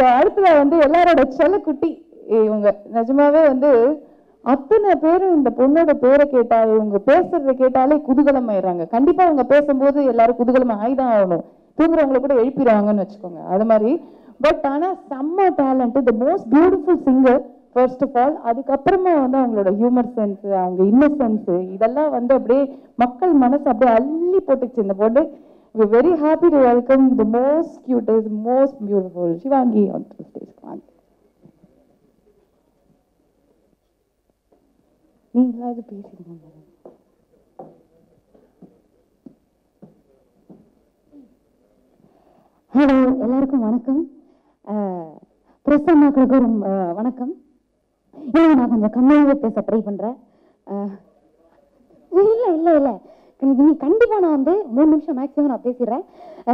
So அடுத்தது வந்து எல்லாரோட செல்லக்குட்டி இவங்க நிஜமாவே வந்து அத்தனை பேரும் இந்த பொண்ணோட பேரை கேட்டா இவங்க பேசுறத கேட்டாலே குதூகலம் ஆயிடுறாங்க கண்டிப்பா அவங்க பேசும்போது எல்லாரும் குதூகலம் ஆயிதான் ஆகணும் தூங்குறவங்கள கூட எழுப்பிடுவாங்கன்னு வச்சுக்கோங்க அது மாதிரி பட் ஆனா செம்ம talent the most beautiful singer first of all அதுக்கப்புறமா வந்து அவங்களோட ஹியூமர் சென்ஸ் அவங்க இன்னசென்ஸ் இதெல்லாம் வந்து அப்படியே மக்கள் மனசு அப்படியே அள்ளி போட்டுச்சு இந்த பொண்ணு we very happy to welcome the most cutest most beautiful Sivaangi on stage வாங்க நீங்களாவது பேசிடுங்க ஹலோ எல்லாருக்கும் வணக்கம் பிரஸ் அண்ணாக்களுக்கும் ரொம்ப அஹ், வணக்கம் இல்லை நான் கொஞ்சம் கம்மியாகவே பேச ட்ரை பண்ணுறேன் இல்லை இல்லை இல்லை நீ கண்டிப்பாக நான் வந்து மூணு நிமிஷம் மேக்ஸிமம் நான் பேசிடுறேன்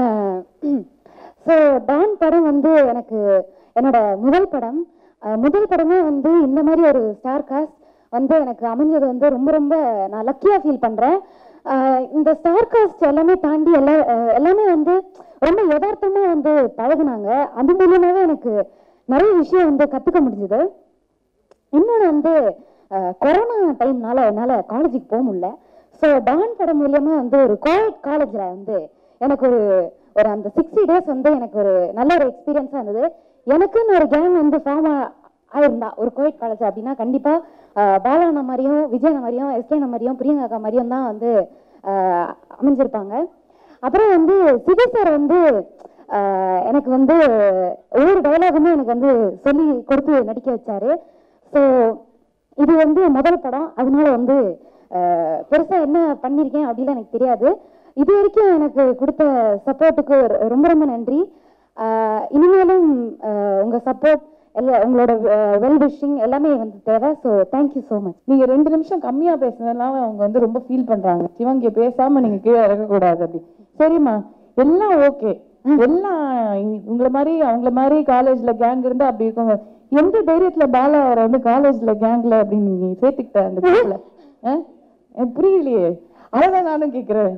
ஸோ டான் படம் வந்து எனக்கு என்னோட முதல் படம் அஹ், முதல் படமே வந்து இந்த மாதிரி ஒரு ஸ்டார் காஸ்ட் வந்து எனக்கு அமைஞ்சது வந்து ரொம்ப ரொம்ப நான் லக்கியாக ஃபீல் பண்ணுறேன் இந்த ஸ்டார் காஸ்ட் எல்லாமே தாண்டி எல்லா அஹ், எல்லாமே வந்து ரொம்ப யதார்த்தமா வந்து பழகுனாங்க அது மூலியமாவே எனக்கு நிறைய விஷயம் வந்து கத்துக்க முடிஞ்சது இன்னொன்று வந்து அஹ், கொரோனா டைம்னால என்னால் காலேஜுக்கு போக முடியல ஸோ டான் படம் மூலியமா வந்து ஒரு கோவிட் காலேஜில் வந்து எனக்கு ஒரு ஒரு அந்த சிக்ஸ்டி டேஸ் வந்து எனக்கு ஒரு நல்ல ஒரு எக்ஸ்பீரியன்ஸாக இருந்தது எனக்குன்னு ஒரு கேங் வந்து ஃபார்ம் ஆயிருந்தா ஒரு கோவிட் காலேஜ் அப்படின்னா கண்டிப்பாக பாலாண்ணா மாதிரியும் விஜயண்ணா மாதிரியும் எஸ்கேண்ணா மாதிரியும் பிரியங்கா அக்கா மாதிரியும் தான் வந்து அஹ், அமைஞ்சிருப்பாங்க அப்புறம் வந்து சிவி சார் வந்து ஆஹ், எனக்கு வந்து ஒவ்வொரு டைலாகுமே எனக்கு வந்து சொல்லி கொடுத்து நடிக்க வச்சாரு ஸோ இது வந்து முதல் படம் அதனால வந்து ஆஹ், பெருசா என்ன பண்ணியிருக்கேன் அப்படிலாம் எனக்கு தெரியாது இது வரைக்கும் எனக்கு கொடுத்த சப்போர்ட்டுக்கு ரொம்ப ரொம்ப நன்றி ஆஹ், இனிமேலும் ஆஹ், உங்க சப்போர்ட் எல்லா உங்களோட வெல் விஷிங் எல்லாமே வந்து தேவை ஸோ தேங்க்யூ ஸோ மச் நீங்க ரெண்டு நிமிஷம் கம்மியா பேசுனதுனால அவங்க வந்து ரொம்ப ஃபீல் பண்றாங்க சிவங்கி பேசாம நீங்க கீழே இறக்கக்கூடாது அப்படி சரிம்மா எல்லாம் ஓகே எல்லாம் இ- உங்களை மாதிரி அவங்கள மாதிரி காலேஜ்ல கேங் இருந்தா அப்படி இருக்கும் எந்த தைரியத்துல பாலா அவரை வந்து காலேஜ்ல கேங்ல அப்படின்னு நீங்க சேர்த்துக்கிட்ட அந்த group ல? ஆ? எனக்கு புரியலையே அதான் நானும் கேக்குறேன்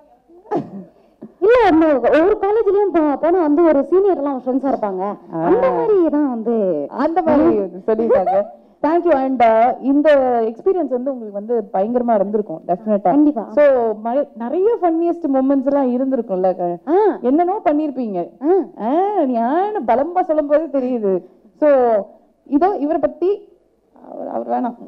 இல்ல இந்த ஒவ்வொரு காலேஜ்லயும் போனா வந்து ஒரு சீனியர் எல்லாம் ஃப்ரெண்ட்ஸா இருப்பாங்க அந்த மாதிரி தான் வந்து அந்த மாதிரி சொல்லிட்டாங்க தேங்க்யூ அண்ட் இந்த எக்ஸ்பீரியன்ஸ் வந்து உங்களுக்கு வந்து பயங்கரமா இருந்திருக்கும் டெஃபினட்டா கண்டிப்பா. சோ நிறைய ஃபன்னியஸ்ட் மூமெண்ட்ஸ் எல்லாம் இருந்திருக்கும்ல க- ஆ என்னென்னோ பண்ணிருப்பீங்க ஆ ஆ, நீ ஆன பலம்பா சொல்லும் போதே தெரியுது சோ இதோ இவரை பத்தி அவர் அவர் வேணாம்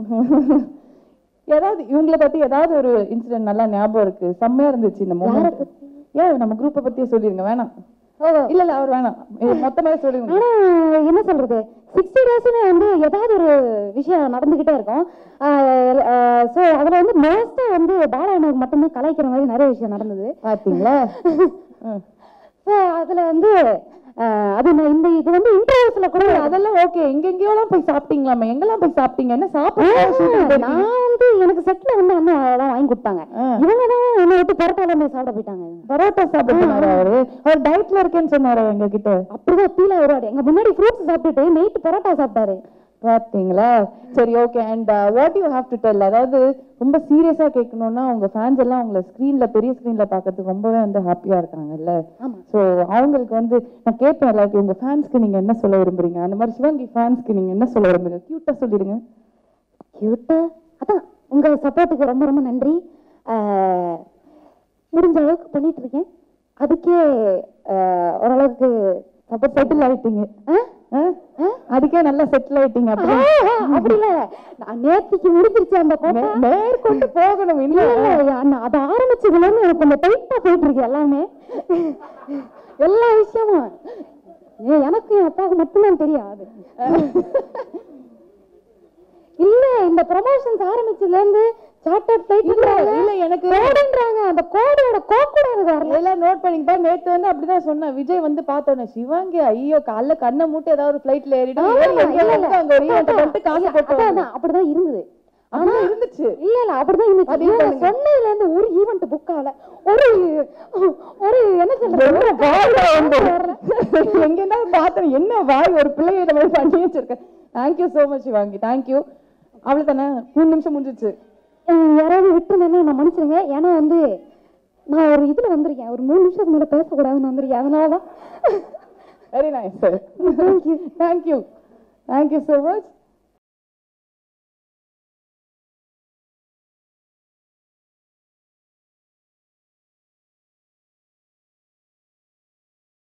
ஏதாவது இவங்கள பத்தி ஏதாவது ஒரு இன்சிடென்ட் நல்லா ஞாபகம் இருக்கு செம்மையா இருந்துச்சு இந்த மூமெண்ட் ஏன் நம்ம குரூப்பை பத்தியே சொல்லிருங்க வேணாம் ஓ இல்ல இல்ல அவர் வேணாம் இது மொத்தமாவே சொல்லிருங்க ஆனா என்ன சொல்றது சிக்ஸ்டி டேஸ்னு வந்து ஏதாவது ஒரு விஷயம் நடந்துகிட்டே இருக்கும் ஸோ அதுல வந்து மோஸ்டா வந்து பாலாயனுக்கு மட்டும்தான் கலாய்க்கிற மாதிரி நிறைய விஷயம் நடந்தது பாத்தீங்களா ம். ஸோ அதுல வந்து ஆஹ், அது நான் இந்த இது வந்து இன்டர்வியூஸ்ல கூட ஏய், அதெல்லாம் ஓகே எங்க எங்கேயோலாம் போய் சாப்பிட்டீங்களாமே எங்கெல்லாம் போய் சாப்பிட்டீங்க என்ன சாப்பிட்டு நான் வந்து எனக்கு செட்ல வந்து அண்ணா அதெல்லாம் வாங்கி கொடுத்தாங்க ஆ. இவங்க தான் என்னை விட்டு பரோட்டா எல்லாமே சாப்பிட போயிட்டாங்க பரோட்டா சாப்பிட்டு அவரு அவர் டயட்ல இருக்கேன்னு சொன்னாரு எங்க கிட்ட அப்படிதான் ஃபீல் ஆயிடுவாரு எங்க முன்னாடி ஃப்ரூட்ஸ் சாப்பிட்டுட்டு நைட்டு பரோட்டா சாப்பிட்டாரு பாத்தீங்களா சரி okay and what you have to tell அதாவது ரொம்ப சீரியஸா கேட்கணும்னா உங்க ஃபேன்ஸ் எல்லாம் உங்களை ஸ்க்ரீன்ல பெரிய ஸ்க்ரீன்ல பார்க்கறதுக்கு ரொம்பவே வந்து ஹாப்பியா இருக்காங்கல்ல ஆமா. சோ அவங்களுக்கு வந்து நான் கேட்பேன் எல்லாருக்கும் உங்க ஃபேன்ஸ்க்கு நீங்க என்ன சொல்ல விரும்புறீங்க அந்த மாதிரி சிவங்கி ஃபேன்ஸ்க்கு நீங்க என்ன சொல்ல விரும்புறீங்க கியூட்டா சொல்லிடுங்க கியூட்டா அதான் உங்க சப்போர்ட்டுக்கு ரொம்ப ரொம்ப நன்றி ஆஹ், முடிஞ்ச அளவுக்கு பண்ணிட்டு இருக்கேன் அதுக்கே ஆஹ், ஓரளவுக்கு அப்ப செட்டில் ஆயிட்டீங்க ஆ? ஆ? அதுக்கே நல்லா செட்டில் ஆயிட்டீங்க அப்படி ஆஹா, அப்படி இல்ல நான் நேத்திக்கு முடிஞ்சிருச்சு அந்த கோட்டை மே- மேற்கொண்டு போகணும் இல்ல இல்ல இல்ல அண்ணா, அது ஆரம்பிச்சதுல இருந்து எனக்கு கொஞ்சம் டைட்டா போயிட்டு இருக்கு எல்லாமே எல்லா விஷயமும் ஏ, எனக்கும் என் அப்பாவுக்கு மட்டும்தான் தெரியும் அது இல்ல இந்த ப்ரமோஷன்ஸ் ஆரம்பிச்சதுல இருந்து சார்ட்டர்ட் ஃபிளைட் இல்ல, இல்ல, எனக்கு- கோடுன்றாங்க அந்த கோடோட கோக்கூட எனக்கு வரல எல்லாம் நோட் பண்ணிப்பா நேத்து வந்து அப்படிதான் சொன்னேன் விஜய் வந்து பார்த்தோன்னே சிவாங்கி ஐயோ காலைல கண்ணை மூட்டு ஏதாவது ஒரு ஃபிளைட்ல ஏறிடும் ஆமா, ஏறி எங்கேயோ இல்ல, வந்து அங்க ஒரு ஈவெண்ட் பண்ணிட்டு காசு போட்டு அதான், அதான், அப்படிதான் இருந்தது ஆனா இருந்துச்சு இல்ல இல்ல அப்படிதான் இருந்துச்சு பதிவு இவங்க பண்ணுங்க. சொன்னதுல இருந்து ஒரு ஈவென்ட் புக் ஆகல ஒரு ஒரு என்ன சொல்றது என்ன வாய் வந்து வரல. எங்க என்ன பார்த்தேன் என்ன வாய் ஒரு பிள்ளையை இந்த மாதிரி பண்ணி வச்சிருக்கேன் thank you so much Sivaangi thank you அவ்வளவுதானே மூணு நிமிஷம் முடிஞ்சிச்சு அஹ் யாராவது விட்டுருந்தேன்னா நான் மன்னிச்சிருங்க ஏன்னா வந்து நான் ஒரு இதுல வந்திருக்கேன் ஒரு மூணு நிமிஷத்துக்கு மேல பேசக்கூடாதுன்னு வந்திருக்கேன் அதனாலதான் very nice sir thank you thank you thank you so much